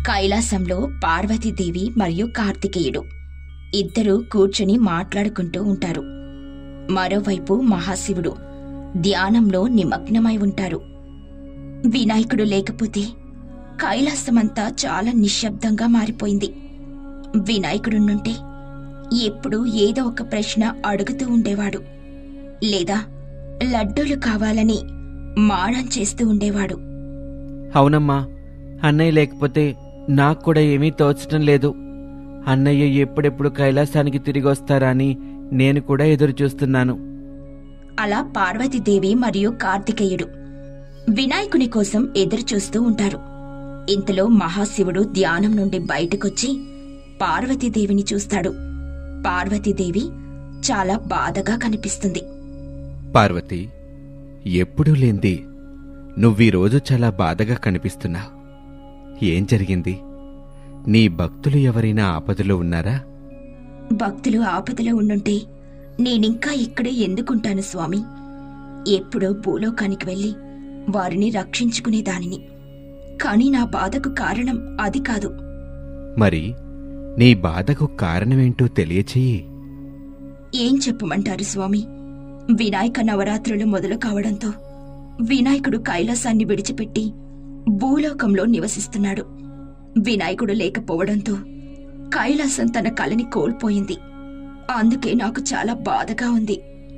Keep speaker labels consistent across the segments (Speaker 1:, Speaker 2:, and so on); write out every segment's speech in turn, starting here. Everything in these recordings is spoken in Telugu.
Speaker 1: కైలాసంలో పార్వతీదేవి మరియు కార్తికేయుడు ఇద్దరూ కూర్చుని మాట్లాడుకుంటూ ఉంటారు మరోవైపు మహాశివుడు ధ్యానంలో నిమగ్నమై ఉంటారు వినాయకుడు లేకపోతే కైలాసమంతా చాలా నిశ్శబ్దంగా మారిపోయింది వినాయకుడున్నుంటే ఎప్పుడూ ఏదో ఒక ప్రశ్న అడుగుతూ ఉండేవాడు లేదా లడ్డూలు కావాలని మాడం చేస్తూ ఉండేవాడు
Speaker 2: అవునమ్మా అన్నయ్య లేకపోతే నాకు కూడా ఏమీ తోచటం లేదు అన్నయ్య ఎప్పుడెప్పుడు కైలాసానికి తిరిగి వస్తారా అని నేను కూడా ఎదురు చూస్తున్నాను
Speaker 1: అలా పార్వతీదేవి మరియు కార్తికేయుడు వినాయకుని కోసం ఎదురు చూస్తూ ఉంటారు ఇంతలో మహాశివుడు ధ్యానం నుండి బయటకొచ్చి పార్వతీదేవిని చూస్తాడు పార్వతీదేవి చాలా బాధగా కనిపిస్తుంది
Speaker 3: పార్వతి ఎప్పుడూ లేంది నువ్వీరోజు చాలా బాధగా కనిపిస్తున్నావు ఏం జరిగింది నీ భక్తులు ఎవరైనా ఆపదలో ఉన్నారా
Speaker 1: భక్తులు ఆపదలో ఉండుంటే నేనింకా ఇక్కడే ఎందుకుంటాను స్వామి ఎప్పుడో భూలోకానికి వెళ్ళి వారిని రక్షించుకునేదానిని కాని నా బాధకు కారణం అది కాదు
Speaker 3: మరి నీ బాధకు కారణమేంటో తెలియచేయి
Speaker 1: ఏం చెప్పమంటారు స్వామి వినాయక నవరాత్రులు మొదలు కావడంతో వినాయకుడు కైలాసాన్ని విడిచిపెట్టి భూలోకంలో నివసిస్తున్నాడు వినాయకుడు లేకపోవడంతో కైలాసం తన కలని కోల్పోయింది అందుకే నాకు చాలా బాధగా ఉంది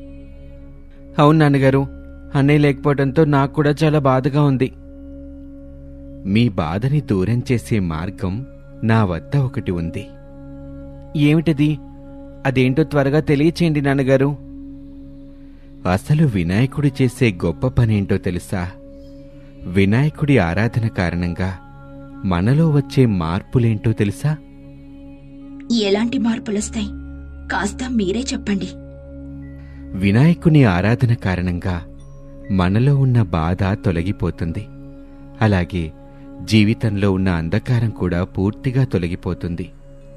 Speaker 2: అవును నాన్నగారు అన్నయ్య లేకపోవడంతో నాకు కూడా చాలా బాధగా ఉంది
Speaker 3: మీ బాధని దూరం చేసే మార్గం నా వద్ద ఒకటి ఉంది
Speaker 2: ఏమిటది అదేంటో త్వరగా తెలియచేయండి నాన్నగారు
Speaker 3: అసలు వినాయకుడు చేసే గొప్ప పనేంటో తెలుసా వినాయకుడి ఆరాధన కారణంగా మనలో వచ్చే మార్పులేంటో తెలుసా
Speaker 1: ఎలాంటి మార్పులొస్తాయి కాస్త మీరే చెప్పండి
Speaker 3: వినాయకుని ఆరాధన కారణంగా మనలో ఉన్న బాధ తొలగిపోతుంది అలాగే జీవితంలో ఉన్న అంధకారం కూడా పూర్తిగా తొలగిపోతుంది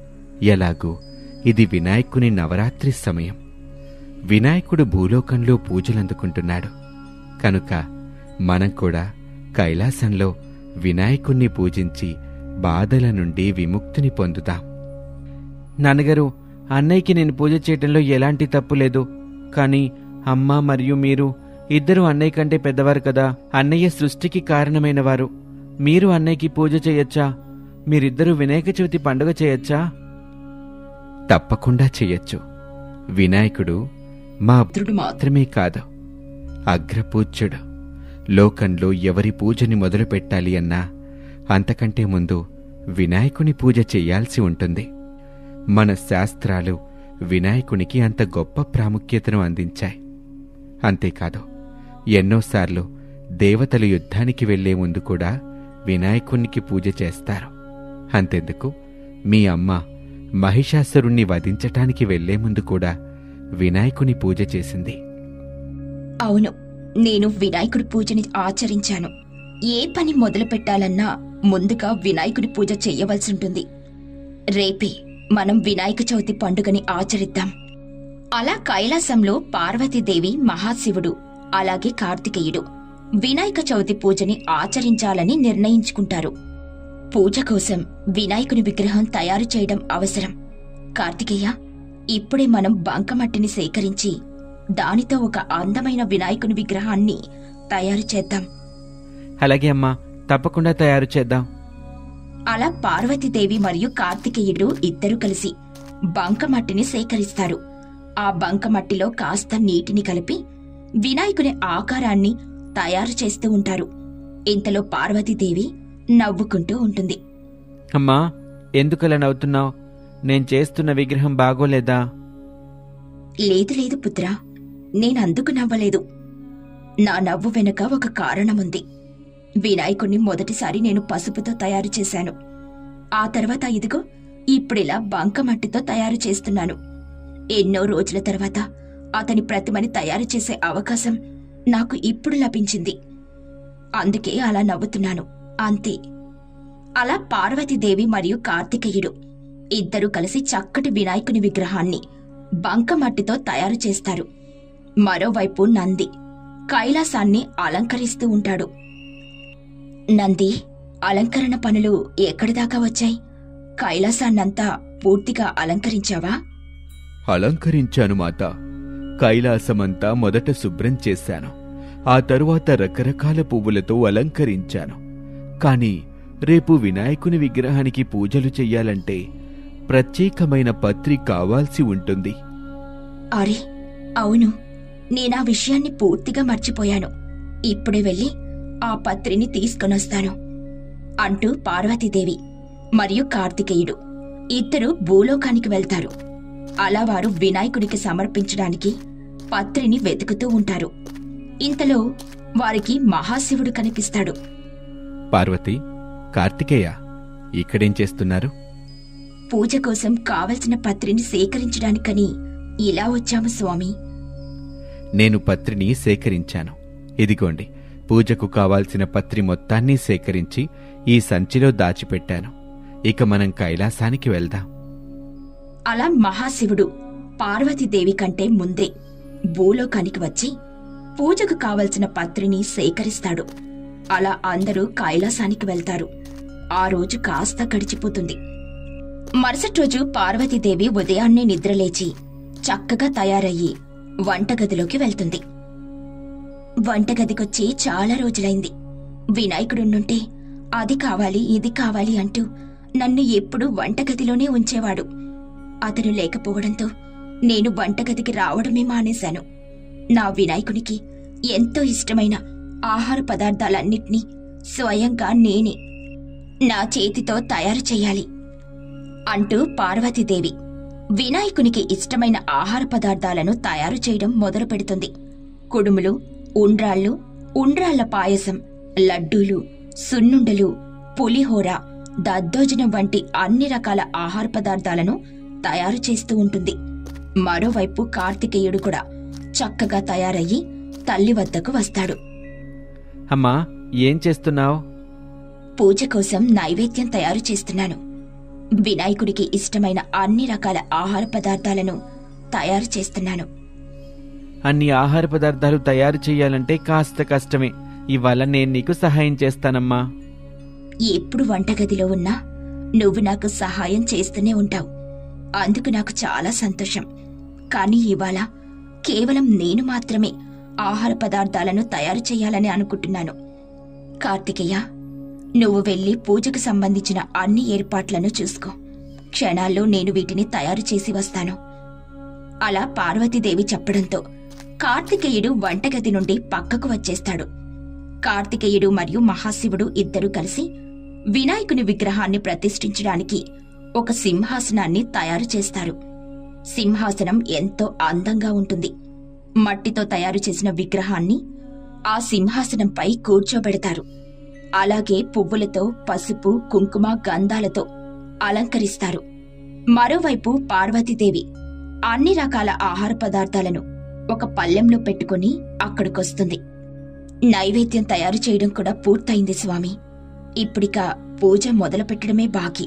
Speaker 3: ఎలాగూ ఇది వినాయకుని నవరాత్రి సమయం వినాయకుడు భూలోకంలో పూజలందుకుంటున్నాడు కనుక మనం కూడా కైలాసంలో వినాయకుణ్ణి పూజించి బాధల నుండి విముక్తిని పొందుతాం
Speaker 2: నాన్నగారు అన్నయ్యకి నేను పూజ చేయటంలో ఎలాంటి తప్పు లేదు కానీ అమ్మ మరియు మీరు ఇద్దరు అన్నయ్య కంటే పెద్దవారు కదా అన్నయ్య సృష్టికి కారణమైన వారు మీరు అన్నయ్యకి పూజ చేయొచ్చా మీరిద్దరూ వినాయక చవితి పండుగ చేయొచ్చా
Speaker 3: తప్పకుండా చెయ్యొచ్చు వినాయకుడు మా
Speaker 1: భద్రుడు మాత్రం
Speaker 3: మాత్రమే కాదు అగ్రపూజ్యుడు లోకంలో ఎవరి పూజని మొదలు పెట్టాలి అన్నా అంతకంటే ముందు వినాయకుని పూజ చెయ్యాల్సి ఉంటుంది మన శాస్త్రాలు వినాయకునికి అంత గొప్ప ప్రాముఖ్యతను అందించాయి అంతేకాదు ఎన్నోసార్లు దేవతలు యుద్ధానికి వెళ్లే ముందు కూడా వినాయకునికి పూజ చేస్తారు అంతెందుకు మీ అమ్మ మహిషాసురుణ్ణి వధించటానికి వెళ్లే ముందు కూడా వినాయకుని పూజ చేసింది
Speaker 1: అవును నేను వినాయకుడి పూజని ఆచరించాను ఏ పని మొదలు పెట్టాలన్నా ముందుగా వినాయకుడి పూజ చెయ్యవలసి ఉంటుంది రేపే మనం వినాయక చవితి పండుగని ఆచరిద్దాం అలా కైలాసంలో పార్వతీదేవి మహాశివుడు అలాగే కార్తికేయుడు వినాయక చవితి పూజని ఆచరించాలని నిర్ణయించుకుంటారు పూజ కోసం వినాయకుని విగ్రహం తయారు చేయడం అవసరం కార్తికేయ ఇప్పుడే మనం బంకమట్టిని సేకరించి దానితో ఒక అందమైన వినాయకుని విగ్రహాన్ని తయారు చేద్దాం
Speaker 2: అలాగే అమ్మా తప్పకుండా తయారు చేద్దాం
Speaker 1: అలా పార్వతీదేవి మరియు కార్తికేయుడు ఇద్దరు కలిసి బంకమట్టిని సేకరిస్తారు ఆ బంకమట్టిలో కాస్త నీటిని కలిపి వినాయకుని ఆకారాన్ని తయారు చేస్తూ ఉంటారు ఇంతలో పార్వతీదేవి నవ్వుకుంటూ ఉంటుంది
Speaker 2: అమ్మా ఎందుకలా నవ్వుతున్నావు నేను చేస్తున్న విగ్రహం బాగోలేదా
Speaker 1: లేదు లేదు పుత్రా నేనందుకు నవ్వలేదు నా నవ్వు వెనుక ఒక కారణముంది వినాయకుణ్ణి మొదటిసారి నేను పసుపుతో తయారు చేశాను ఆ తర్వాత ఇదిగో ఇప్పుడిలా బంకమట్టితో తయారు చేస్తున్నాను ఎన్నో రోజుల తర్వాత అతని ప్రతిమని తయారు చేసే అవకాశం నాకు ఇప్పుడు లభించింది అందుకే అలా నవ్వుతున్నాను అంతే అలా పార్వతీదేవి మరియు కార్తికేయుడు ఇద్దరూ కలిసి చక్కటి వినాయకుని విగ్రహాన్ని బంకమట్టితో తయారు చేస్తారు మరోవైపు నంది కైలాసాన్ని అలంకరిస్తూ ఉంటాడు నంది అలంకరణ పనులు ఎక్కడిదాకా వచ్చాయి కైలాసాన్నంతా పూర్తిగా అలంకరించావా
Speaker 3: అలంకరించాను మాత కైలాసమంతా మొదట శుభ్రం చేశాను ఆ తరువాత రకరకాల పువ్వులతో అలంకరించాను కాని రేపు వినాయకుని విగ్రహానికి పూజలు చెయ్యాలంటే ప్రత్యేకమైన పత్రి కావాల్సి ఉంటుంది
Speaker 1: అరే అవును నేనా విషయాన్ని పూర్తిగా మర్చిపోయాను ఇప్పుడే వెళ్ళి ఆ పత్రిని తీసుకొనొస్తాను అంటూ పార్వతీదేవి మరియు కార్తికేయుడు ఇద్దరు భూలోకానికి వెళ్తారు అలా వారు వినాయకుడికి సమర్పించడానికి పత్రిని వెతుకుతూ ఉంటారు ఇంతలో వారికి మహాశివుడు కనిపిస్తాడు
Speaker 3: పార్వతి కార్తికేయ ఇక్కడేం చేస్తున్నారు
Speaker 1: పూజ కోసం కావలసిన పత్రిని సేకరించడానికని ఇలా వచ్చాము స్వామి
Speaker 3: నేను పత్రిని సేకరించాను ఇదిగోండి పూజకు కావాల్సిన పత్రి మొత్తాన్ని సేకరించి ఈ సంచిలో దాచిపెట్టాను ఇక మనం కైలాసానికి వెళ్దాం
Speaker 1: అలా మహాశివుడు పార్వతీదేవి కంటే ముందే భూలోకానికి వచ్చి పూజకు కావలసిన పత్రిని సేకరిస్తాడు అలా అందరూ కైలాసానికి వెళ్తారు ఆ రోజు కాస్త గడిచిపోతుంది మరుసటి రోజు పార్వతీదేవి ఉదయాన్నే నిద్రలేచి చక్కగా తయారయ్యి వంటగదిలోకి వెళ్తుంది వంటగదికొచ్చి చాలా రోజులైంది వినాయకుడున్నుంటే అది కావాలి ఇది కావాలి అంటూ నన్ను ఎప్పుడూ వంటగదిలోనే ఉంచేవాడు అతను లేకపోవడంతో నేను వంటగదికి రావడమే మానేశాను నా వినాయకునికి ఎంతో ఇష్టమైన ఆహార పదార్థాలన్నిటినీ స్వయంగా నేనే నా చేతితో తయారు చెయ్యాలి అంటూ పార్వతీదేవి వినాయకునికి ఇష్టమైన ఆహార పదార్థాలను తయారు చేయడం మొదలు పెడుతుంది కుడుములు ఉండ్రాళ్ళు ఉండ్రాళ్ల పాయసం లడ్డూలు సున్నుండలు పులిహోర దద్దోజనం వంటి అన్ని రకాల ఆహార పదార్థాలను తయారు చేస్తూ ఉంటుంది మరోవైపు కార్తికేయుడు కూడా చక్కగా తయారయ్యి తల్లి వద్దకు వస్తాడు
Speaker 2: అమ్మా ఏం చేస్తున్నావు
Speaker 1: పూజ కోసం నైవేద్యం తయారు చేస్తున్నాను వినాయకుడికి ఇష్టమైన అన్ని రకాల ఆహార పదార్థాలను తయారు చేస్తున్నాను
Speaker 2: అన్ని ఆహార పదార్థాలు తయారు చేయాలంటే కాస్త కష్టమే ఇవాళ నేను నీకు సహాయం చేస్తానమ్మా
Speaker 1: ఎప్పుడు వంటగదిలో ఉన్నా నువ్వు నాకు సహాయం చేస్తూనే ఉంటావు అందుకు నాకు చాలా సంతోషం కానీ ఇవాళ కేవలం నేను మాత్రమే ఆహార పదార్థాలను తయారు చేయాలని అనుకుంటున్నాను కార్తికేయ నువ్వు వెళ్ళి పూజకు సంబంధించిన అన్ని ఏర్పాట్లను చూసుకో క్షణాల్లో నేను వీటిని తయారు చేసి వస్తాను అలా పార్వతీదేవి చెప్పడంతో కార్తికేయుడు వంటగది నుండి పక్కకు వచ్చేస్తాడు కార్తికేయుడు మరియు మహాశివుడు ఇద్దరూ కలిసి వినాయకుని విగ్రహాన్ని ప్రతిష్ఠించడానికి ఒక సింహాసనాన్ని తయారు చేస్తారు సింహాసనం ఎంతో అందంగా ఉంటుంది మట్టితో తయారు చేసిన విగ్రహాన్ని ఆ సింహాసనంపై కూర్చోబెడతారు అలాగే పువ్వులతో పసుపు కుంకుమ గంధాలతో అలంకరిస్తారు మరోవైపు పార్వతీదేవి అన్ని రకాల ఆహార పదార్థాలను ఒక పళ్ళెంలో పెట్టుకుని అక్కడికొస్తుంది నైవేద్యం తయారు చేయడం కూడా పూర్తయింది స్వామి ఇప్పుడిక పూజ మొదలు పెట్టడమే బాకీ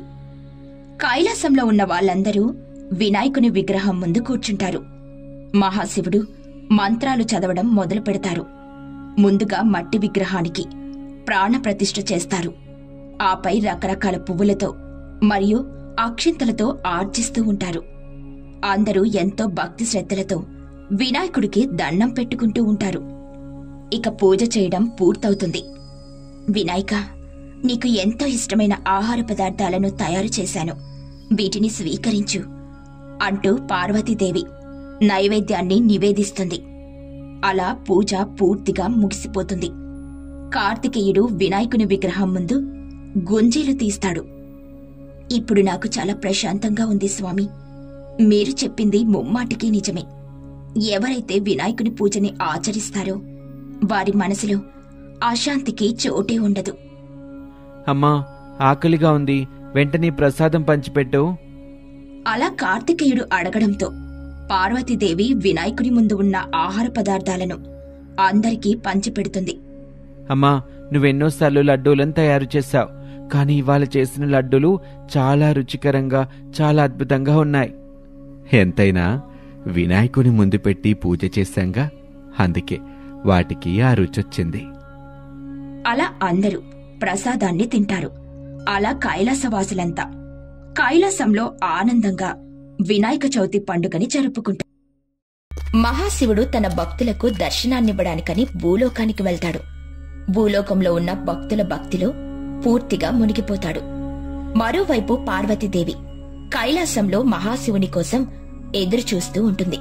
Speaker 1: కైలాసంలో ఉన్న వాళ్ళందరూ వినాయకుని విగ్రహం ముందు కూర్చుంటారు మహాశివుడు మంత్రాలు చదవడం మొదలు పెడతారు ముందుగా మట్టి విగ్రహానికి ప్రాణ ప్రతిష్ఠ చేస్తారు ఆపై రకరకాల పువ్వులతో మరియు అక్షింతలతో ఆర్జిస్తూ ఉంటారు అందరూ ఎంతో భక్తి శ్రద్ధలతో వినాయకుడికి దండం పెట్టుకుంటూ ఉంటారు ఇక పూజ చేయడం పూర్తవుతుంది వినాయక నీకు ఎంతో ఇష్టమైన ఆహార పదార్థాలను తయారు చేశాను వీటిని స్వీకరించు అంటూ పార్వతీదేవి నైవేద్యాన్ని నివేదిస్తుంది అలా పూజ పూర్తిగా ముగిసిపోతుంది కార్తికేయుడు వినాయకుని విగ్రహం ముందు గుంజీలు తీస్తాడు ఇప్పుడు నాకు చాలా ప్రశాంతంగా ఉంది స్వామి మీరు చెప్పింది ముమ్మాటికి నిజమే ఎవరైతే వినాయకుని పూజని ఆచరిస్తారో వారి మనసులో అశాంతికి చోటే ఉండదు
Speaker 2: అమ్మా ఆకలిగా ఉంది వెంటనే ప్రసాదం పంచిపెట్టు
Speaker 1: అలా కార్తికేయుడు అడగడంతో పార్వతీదేవి వినాయకుని ముందు ఉన్న ఆహార పదార్థాలను అందరికీ పంచిపెడుతుంది
Speaker 2: అమ్మా నువ్వెన్నోసార్లు లడ్డూలను తయారు చేశావు కానీ ఇవాళ చేసిన లడ్డూలు చాలా రుచికరంగా చాలా అద్భుతంగా ఉన్నాయి
Speaker 3: ఎంతైనా వినాయకుని ముందు పెట్టి పూజ చేశాంగా అందుకే వాటికి ఆ రుచొచ్చింది
Speaker 1: అలా అందరూ ప్రసాదాన్ని తింటారు అలా కైలాసవాసులంతా కైలాసంలో ఆనందంగా వినాయక చవితి పండుగని జరుపుకుంటారు మహాశివుడు తన భక్తులకు దర్శనాన్నివ్వడానికని భూలోకానికి వెళ్తాడు భూలోకంలో ఉన్న భక్తుల భక్తిలో పూర్తిగా మునిగిపోతాడు మరోవైపు పార్వతీదేవి కైలాసంలో మహాశివుని కోసం ఎదురుచూస్తూ ఉంటుంది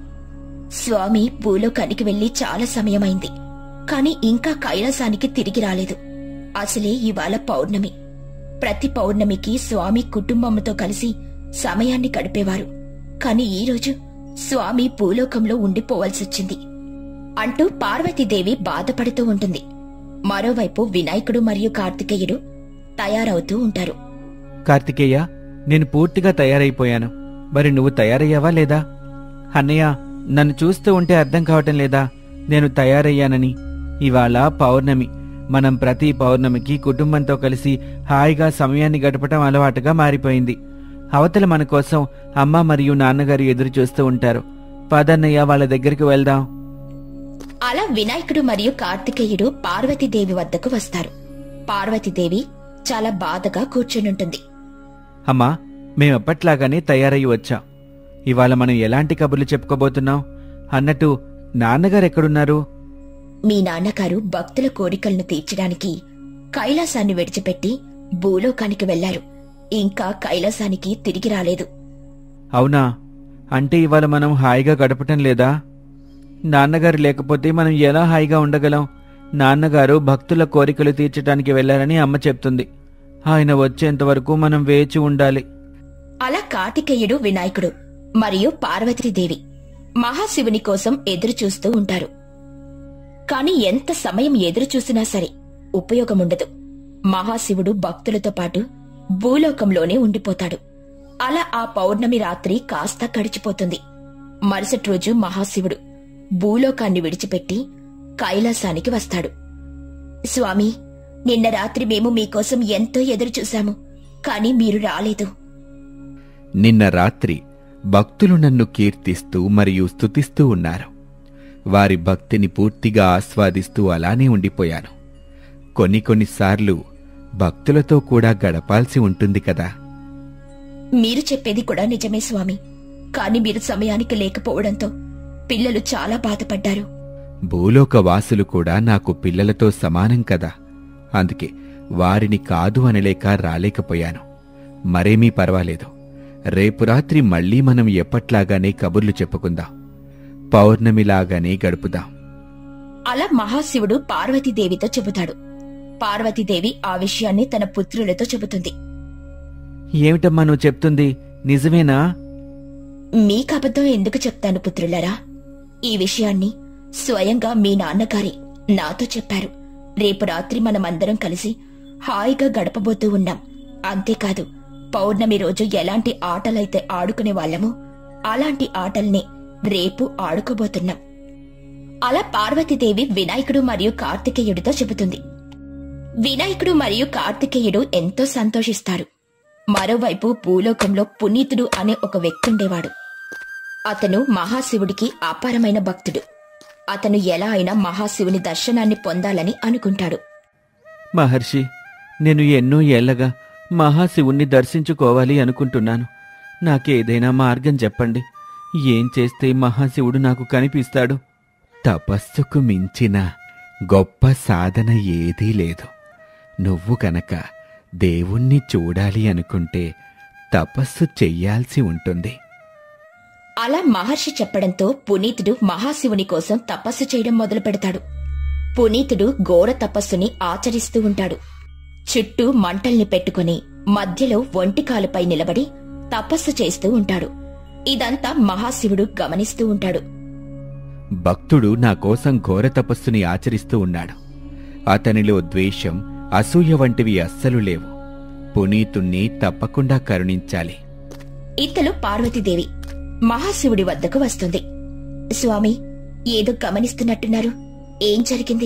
Speaker 1: స్వామి భూలోకానికి వెళ్లి చాలా సమయమైంది కాని ఇంకా కైలాసానికి తిరిగి రాలేదు అసలే ఇవాళ పౌర్ణమి ప్రతి పౌర్ణమికి స్వామి కుటుంబంతో కలిసి సమయాన్ని గడిపేవారు కాని ఈరోజు స్వామి భూలోకంలో ఉండిపోవాల్సొచ్చింది అంటూ పార్వతీదేవి బాధపడుతూ ఉంటుంది మరోవైపు వినాయకుడు మరియు కార్తికేయుడు తయారవుతూ ఉంటారు
Speaker 2: కార్తికేయ నేను పూర్తిగా తయారైపోయాను మరి నువ్వు తయారయ్యావా లేదా అన్నయ్య నన్ను చూస్తూ ఉంటే అర్థం కావటం లేదా నేను తయారయ్యానని ఇవాళ పౌర్ణమి మనం ప్రతి పౌర్ణమికి కుటుంబంతో కలిసి హాయిగా సమయాన్ని గడపటం అలవాటుగా మారిపోయింది అవతల మన కోసం అమ్మ మరియు నాన్నగారు ఎదురు చూస్తూ ఉంటారు పదన్నయ్య వాళ్ళ దగ్గరికి వెళ్దాం
Speaker 1: అలా వినాయకుడు మరియు కార్తికేయుడు పార్వతీదేవి వద్దకు వస్తారు పార్వతీదేవి చాలా బాధగా కూర్చునుంటుంది
Speaker 2: అమ్మా మేమెప్పట్లాగానే తయారయ్యి వచ్చాం ఇవాళ మనం ఎలాంటి కబుర్లు చెప్పుకోబోతున్నాం అన్నట్టు నాన్నగారు ఎక్కడున్నారు
Speaker 1: మీ నాన్నగారు భక్తుల కోరికలను తీర్చడానికి కైలాసాన్ని విడిచిపెట్టి భూలోకానికి వెళ్లారు ఇంకా కైలాసానికి తిరిగి రాలేదు
Speaker 2: అవునా అంటే ఇవాళ మనం హాయిగా గడపటం లేదా నాన్నగారు లేకపోతే మనం ఎలా హాయిగా ఉండగలం నాన్నగారు భక్తుల కోరికలు తీర్చడానికి వెళ్లారని అమ్మ చెప్తుంది ఆయన వచ్చేంత వరకు మనం వేచి ఉండాలి
Speaker 1: అలా కార్తికేయుడు వినాయకుడు మరియు పార్వతీదేవి మహాశివుని కోసం ఎదురు చూస్తూ ఉంటారు కాని ఎంత సమయం ఎదురు చూసినా సరే ఉపయోగముండదు మహాశివుడు భక్తులతో పాటు భూలోకంలోనే ఉండిపోతాడు అలా ఆ పౌర్ణమి రాత్రి కాస్త గడిచిపోతుంది మరుసటి రోజు మహాశివుడు భూలోకాన్ని విడిచిపెట్టి కైలాసానికి వస్తాడు స్వామి నిన్న రాత్రి మేము మీకోసం ఎంతో ఎదురు చూశాము కాని మీరు రాలేదు
Speaker 3: నిన్న రాత్రి భక్తులు నన్ను కీర్తిస్తూ మరియు స్తుతిస్తూ ఉన్నారు వారి భక్తిని పూర్తిగా ఆస్వాదిస్తూ అలానే ఉండిపోయాను కొన్ని కొన్నిసార్లు భక్తులతో కూడా గడపాల్సి ఉంటుంది కదా
Speaker 1: మీరు చెప్పేది కూడా నిజమే స్వామి కాని మీరు సమయానికి లేకపోవడంతో పిల్లలు చాలా బాధపడ్డారు
Speaker 3: భూలోక వాసులు కూడా నాకు పిల్లలతో సమానం కదా అందుకే వారిని కాదు అనలేక రాలేకపోయాను మరేమీ పర్వాలేదు రేపు రాత్రి మళ్ళీ మనం ఎప్పట్లాగానే కబుర్లు చెప్పుకుందాం పౌర్ణమిలాగానే గడుపుదాం
Speaker 1: అలా మహాశివుడు పార్వతీదేవితో చెబుతాడు పార్వతీదేవి ఆ విషయాన్ని తన పుత్రులతో చెబుతుంది
Speaker 2: ఏమిటమ్మా నువ్వు చెప్తుంది నిజమేనా
Speaker 1: మీకు అబద్ధం ఎందుకు చెప్తాను పుత్రులరా ఈ విషయాన్ని స్వయంగా మీ నాన్నగారే నాతో చెప్పారు రేపు రాత్రి మనమందరం కలిసి హాయిగా గడపబోతూ ఉన్నాం అంతేకాదు పౌర్ణమి రోజు ఎలాంటి ఆటలైతే ఆడుకునే వాళ్ళమో అలాంటి ఆటల్నే రేపు ఆడుకోబోతున్నాం అలా పార్వతీదేవి వినాయకుడు మరియు కార్తికేయుడితో చెబుతుంది వినాయకుడు మరియు కార్తికేయుడు ఎంతో సంతోషిస్తారు మరోవైపు భూలోకంలో పునీతుడు అనే ఒక వ్యక్తి ఉండేవాడు అతను మహాశివుడికి అపారమైన భక్తుడు అతను ఎలా అయినా మహాశివుని దర్శనాన్ని పొందాలని అనుకుంటాడు
Speaker 2: మహర్షి నేను ఎన్నో ఏళ్లగా మహాశివుణ్ణి దర్శించుకోవాలి అనుకుంటున్నాను నాకేదైనా మార్గం చెప్పండి ఏం చేస్తే మహాశివుడు నాకు కనిపిస్తాడు
Speaker 3: తపస్సుకు మించిన గొప్ప సాధన ఏదీ లేదు నువ్వు కనుక దేవుణ్ణి చూడాలి అనుకుంటే తపస్సు చెయ్యాల్సి ఉంటుంది
Speaker 1: అలా మహర్షి చెప్పడంతో పునీతుడు మహాశివుని కోసం తపస్సు చేయడం మొదలు పెడతాడు పునీతుడు ఘోర తపస్సుని ఆచరిస్తూ ఉంటాడు చుట్టూ మంటల్ని పెట్టుకుని మధ్యలో ఒంటికాలుపై నిలబడి తపస్సు చేస్తూ ఉంటాడు ఇదంతా మహాశివుడు గమనిస్తూ ఉంటాడు
Speaker 3: భక్తుడు నా కోసం ఘోర తపస్సుని ఆచరిస్తూ ఉన్నాడు అతనిలో ద్వేషం అసూయ వంటివి అస్సలు లేవు పునీతుణ్ణి తప్పకుండా కరుణించాలి
Speaker 1: ఇతలు పార్వతీదేవి మహాశివుడి వద్దకు వస్తుంది స్వామి ఏదో గమనిస్తున్నట్టున్నారు ఏం జరిగింది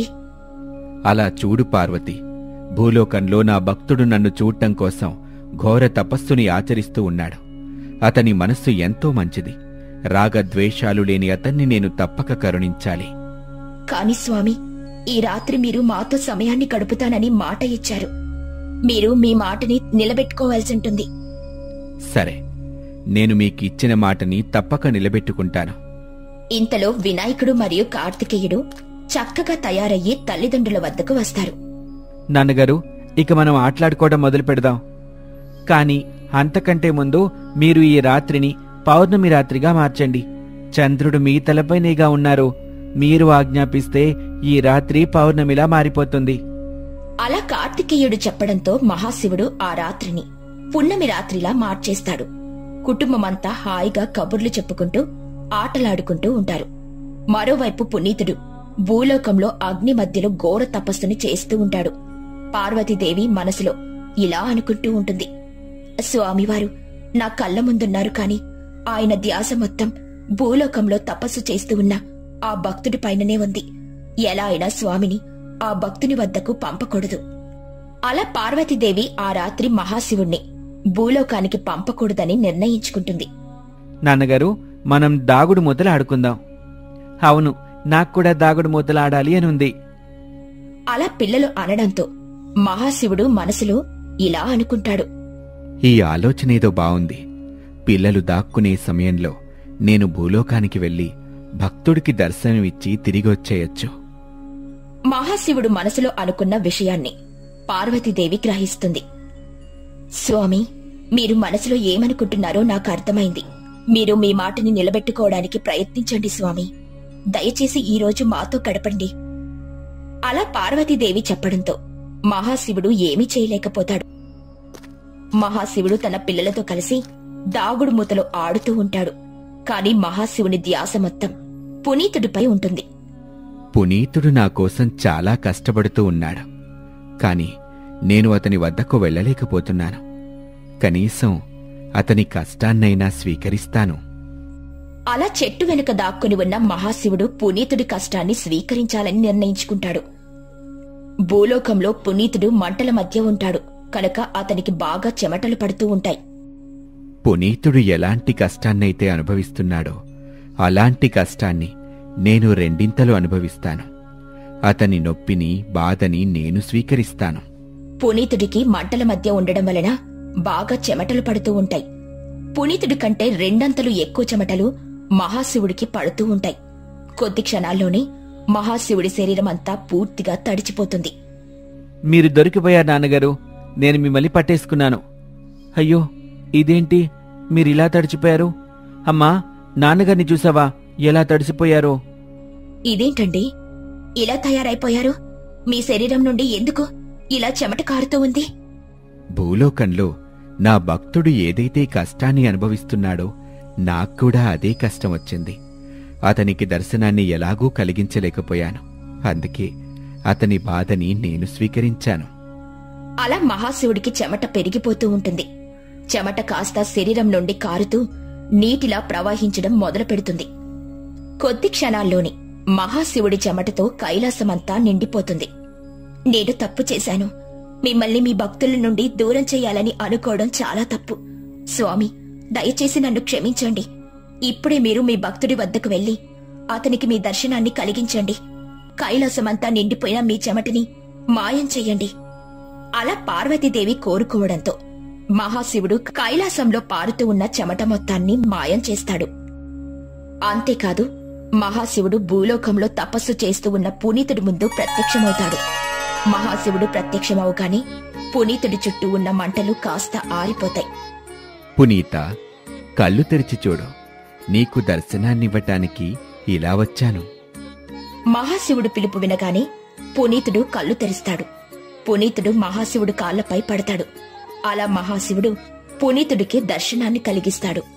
Speaker 3: అలా చూడు పార్వతి భూలోకంలో నా భక్తుడు నన్ను చూడటం కోసం ఘోర తపస్సుని ఆచరిస్తూ ఉన్నాడు అతని మనస్సు ఎంతో మంచిది రాగద్వేషాలు లేని అతన్ని నేను తప్పక కరుణించాలి
Speaker 1: కాని స్వామి ఈ రాత్రి మీరు మాతో సమయాన్ని గడుపుతానని మాట ఇచ్చారు మీరు మీ మాటని నిలబెట్టుకోవాల్సి ఉంటుంది
Speaker 3: సరే నేను మీకు ఇచ్చిన మాటని తప్పక నిలబెట్టుకుంటాను
Speaker 1: ఇంతలో వినాయకుడు మరియు కార్తికేయుడు చక్కగా తయారయ్యి తల్లిదండ్రుల వద్దకు వస్తారు
Speaker 2: నాన్నగారు ఇక మనం ఆటలాడుకోవడం మొదలు పెడదాం కానీ అంతకంటే ముందు మీరు ఈ రాత్రిని పౌర్ణమి రాత్రిగా మార్చండి చంద్రుడు మీ తలపైనేగా ఉన్నారు మీరు ఆజ్ఞాపిస్తే ఈ రాత్రి పౌర్ణమిలా మారిపోతుంది
Speaker 1: అలా కార్తికేయుడు చెప్పడంతో మహాశివుడు ఆ రాత్రిని పున్నమి రాత్రిలా మార్చేస్తాడు కుటుంబమంతా హాయిగా కబుర్లు చెప్పుకుంటూ ఆటలాడుకుంటూ ఉంటారు మరోవైపు పునీతుడు భూలోకంలో అగ్ని మధ్యలో ఘోర తపస్సుని చేస్తూ ఉంటాడు పార్వతీదేవి మనసులో ఇలా అనుకుంటూ ఉంటుంది స్వామివారు నా కళ్ళ ముందున్నారు కాని ఆయన ధ్యాస మొత్తం భూలోకంలో తపస్సు చేస్తూ ఉన్న ఆ భక్తుడి పైననే ఉంది ఎలా అయినా స్వామిని ఆ భక్తుని వద్దకు పంపకూడదు అలా పార్వతీదేవి ఆ రాత్రి మహాశివుణ్ణి భూలోకానికి పంపకూడదని నిర్ణయించుకుంటుంది
Speaker 2: నాన్నగారు మనం దాగుడు మూతలు ఆడుకుందాం అవును నాకు కూడా దాగుడు మూతలు ఆడాలి అని ఉంది
Speaker 1: అలా పిల్లలు అనడంతో మహాశివుడు మనసులో ఇలా అనుకుంటాడు
Speaker 3: ఈ ఆలోచనేదో బావుంది పిల్లలు దాక్కునే సమయంలో నేను భూలోకానికి వెళ్లి భక్తుడికి దర్శనమిచ్చి తిరిగొచ్చేయొచ్చు
Speaker 1: మహాశివుడు మనసులో అనుకున్న విషయాన్ని పార్వతీదేవి గ్రహిస్తుంది స్వామి మీరు మనసులో ఏమనుకుంటున్నారో నాకు అర్థమైంది మీరు మీ మాటని నిలబెట్టుకోవడానికి ప్రయత్నించండి స్వామి దయచేసి ఈ రోజు మాతో గడపండి అలా పార్వతీదేవి చెప్పడంతో మహాశివుడు ఏమీ చేయలేకపోతాడు మహాశివుడు తన పిల్లలతో కలిసి దాగుడు మూతలో ఆడుతూ ఉంటాడు కాని మహాశివుని ధ్యాస మొత్తం పునీతుడిపై ఉంటుంది
Speaker 3: పునీతుడు నా కోసం చాలా కష్టపడుతూ ఉన్నాడు కాని నేను అతని వద్దకు వెళ్ళలేకపోతున్నాను కనీసం అతని కష్టాన్నైనా స్వీకరిస్తాను
Speaker 1: అలా చెట్టు వెనుక దాక్కుని ఉన్న మహాశివుడు పునీతుడి కష్టాన్ని స్వీకరించాలని నిర్ణయించుకుంటాడు భూలోకంలో పునీతుడు మంటల మధ్య ఉంటాడు కనుక అతనికి బాగా చెమటలు పడుతూ ఉంటాయి
Speaker 3: పునీతుడు ఎలాంటి కష్టాన్నైతే అనుభవిస్తున్నాడో అలాంటి కష్టాన్ని నేను రెండింతలు అనుభవిస్తాను అతని నొప్పిని బాధని నేను స్వీకరిస్తాను
Speaker 1: పునీతుడికి మంటల మధ్య ఉండడం వలన బాగా చెమటలు పడుతూ ఉంటాయి పునీతుడి కంటే రెండంతలు ఎక్కువ చెమటలు మహాశివుడికి పడుతూ ఉంటాయి కొద్ది క్షణాల్లోనే మహాశివుడి శరీరం అంతా పూర్తిగా తడిచిపోతుంది
Speaker 2: మీరు దొరికిపోయారు నాన్నగారు నేను మిమ్మల్ని పట్టేసుకున్నాను అయ్యో ఇదేంటి మీరిలా తడిచిపోయారు అమ్మా నాన్నగారిని చూసావా ఎలా తడిసిపోయారో
Speaker 1: ఇదేంటండి ఇలా తయారైపోయారు మీ శరీరం నుండి ఎందుకు ఇలా చెమట కారుతూ ఉంది
Speaker 3: భూలోకంలో నా భక్తుడు ఏదైతే కష్టాన్ని అనుభవిస్తున్నాడో నాక్కూడా అదే కష్టం వచ్చింది అతనికి దర్శనాన్ని ఎలాగూ కలిగించలేకపోయాను అందుకే అతని బాధని నేను స్వీకరించాను
Speaker 1: అలా మహాశివుడికి చెమట పెరిగిపోతూ ఉంటుంది చెమట కాస్త శరీరం నుండి కారుతూ నీటిలా ప్రవహించడం మొదలు పెడుతుంది కొద్ది క్షణాల్లోని మహాశివుడి చెమటతో కైలాసమంతా నిండిపోతుంది నేను తప్పు చేశాను మిమ్మల్ని మీ భక్తుల నుండి దూరం చేయాలని అనుకోవడం చాలా తప్పు స్వామి దయచేసి నన్ను క్షమించండి ఇప్పుడే మీరు మీ భక్తుడి వద్దకు వెళ్లి అతనికి మీ దర్శనాన్ని కలిగించండి కైలాసమంతా నిండిపోయిన మీ చెమటని మాయం చెయ్యండి అలా పార్వతీదేవి కోరుకోవడంతో మహాశివుడు కైలాసంలో పారుతూ ఉన్న చెమట మొత్తాన్ని మాయం చేస్తాడు అంతేకాదు మహాశివుడు భూలోకంలో తపస్సు చేస్తూ ఉన్న పునీతుడి ముందు ప్రత్యక్షమవుతాడు మహాశివుడు ప్రత్యక్షమవగానే పునీతుడి చుట్టూ ఉన్న మంటలు కాస్త ఆరిపోతాయి
Speaker 3: పునీత కళ్ళు తెరిచి చూడు నీకు దర్శనాన్నివ్వటానికి ఇలా వచ్చాను
Speaker 1: మహాశివుడు పిలుపు వినగానే పునీతుడు కళ్ళు తెరుస్తాడు పునీతుడు మహాశివుడు కాళ్లపై పడతాడు అలా మహాశివుడు పునీతుడికి దర్శనాన్ని కలిగిస్తాడు